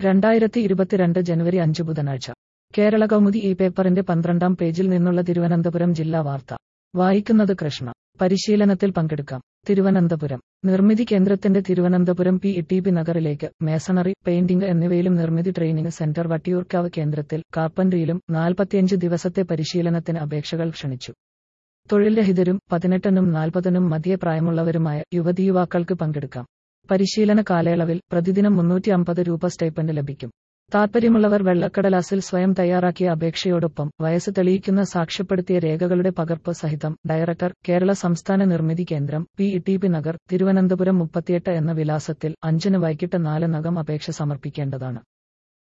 രണ്ടായിരത്തി ഇരുപത്തിരണ്ട് ജനുവരി അഞ്ച് ബുധനാഴ്ച കേരള കൗമുദി ഈ പേപ്പറിന്റെ പന്ത്രണ്ടാം പേജിൽ നിന്നുള്ള തിരുവനന്തപുരം ജില്ലാ വാർത്ത വായിക്കുന്നത് കൃഷ്ണ പരിശീലനത്തിൽ പങ്കെടുക്കാം തിരുവനന്തപുരം നിർമ്മിതി കേന്ദ്രത്തിന്റെ Thiruvananthapuram P E T P നഗറിലേക്ക് മേസണറി പെയിന്റിംഗ് എന്നിവയിലും നിർമ്മിതി ട്രെയിനിംഗ് സെന്റർ വട്ടിയൂർക്കാവ് കേന്ദ്രത്തിൽ കാർപ്പൻട്രിയിലും നാൽപ്പത്തിയഞ്ച് ദിവസത്തെ പരിശീലനത്തിന് അപേക്ഷകൾ ക്ഷണിച്ചു തൊഴിൽ രഹിതരും പതിനെട്ടിനും നാൽപ്പതിനും മധ്യേ പ്രായമുള്ളവരുമായ യുവതിയുവാക്കൾക്ക് പങ്കെടുക്കാം പരിശീലന കാലയളവിൽ പ്രതിദിനം മുന്നൂറ്റി അമ്പത് രൂപ സ്റ്റൈപ്പൻഡ് ലഭിക്കും താൽപ്പര്യമുള്ളവർ വെള്ളക്കടലാസിൽ സ്വയം തയ്യാറാക്കിയ അപേക്ഷയോടൊപ്പം വയസ്സ് തെളിയിക്കുന്ന സാക്ഷ്യപ്പെടുത്തിയ രേഖകളുടെ പകർപ്പ് സഹിതം ഡയറക്ടർ കേരള സംസ്ഥാന Nirmithi Kendram P E T P Nagar Thiruvananthapuram മുപ്പത്തിയെട്ട് എന്ന വിലാസത്തിൽ അഞ്ചിന് വൈകിട്ട് നാലിനകം അപേക്ഷ സമർപ്പിക്കേണ്ടതാണ്